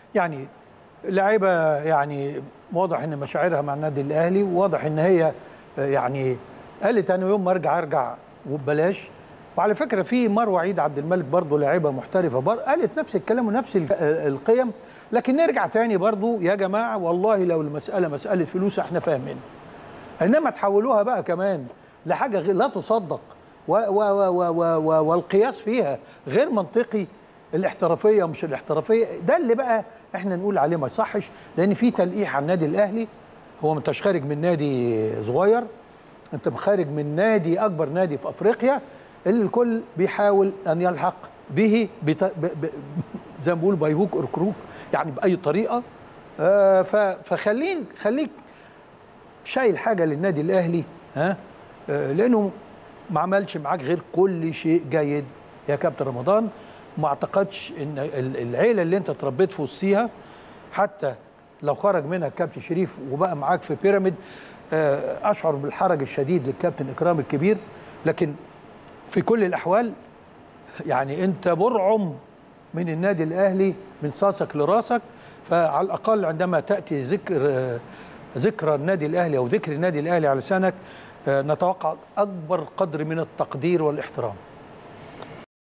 يعني لعيبه يعني واضح ان مشاعرها مع النادي الاهلي وواضح ان هي يعني قالت انا يوم ما ارجع ارجع وببلاش وعلى فكره في مروه عيد عبد الملك برضه لاعيبه محترفه برضه قالت نفس الكلام ونفس ال- القيم لكن نرجع تاني برضه يا جماعه والله لو المساله مساله فلوس احنا فاهمين انما تحولوها بقى كمان لحاجه غير لا تصدق و و و و و و والقياس فيها غير منطقي الاحترافيه ومش الاحترافيه ده اللي بقى احنا نقول عليه ما يصحش لان في تلقيح على النادي الاهلي هو ما انتش خارج من نادي صغير انت خارج من نادي اكبر نادي في افريقيا اللي الكل بيحاول ان يلحق به بط... ب... ب... زي ما بقول بايهوك اور كروك يعني باي طريقه آه ف... فخليك خليك شايل حاجه للنادي الاهلي ها آه لانه ما عملش معاك غير كل شيء جيد يا كابتن رمضان ما اعتقدش ان ال- العيله اللي انت اتربيت في وسطيها حتى لو خرج منها الكابتن شريف وبقى معاك في بيراميد آه، اشعر بالحرج الشديد للكابتن اكرام الكبير لكن في كل الاحوال يعني انت برعم من النادي الاهلي من صاصك لراسك فعلى الاقل عندما تاتي ذكر آه، ذكرى النادي الاهلي او ذكر النادي الاهلي على لسانك آه، نتوقع اكبر قدر من التقدير والاحترام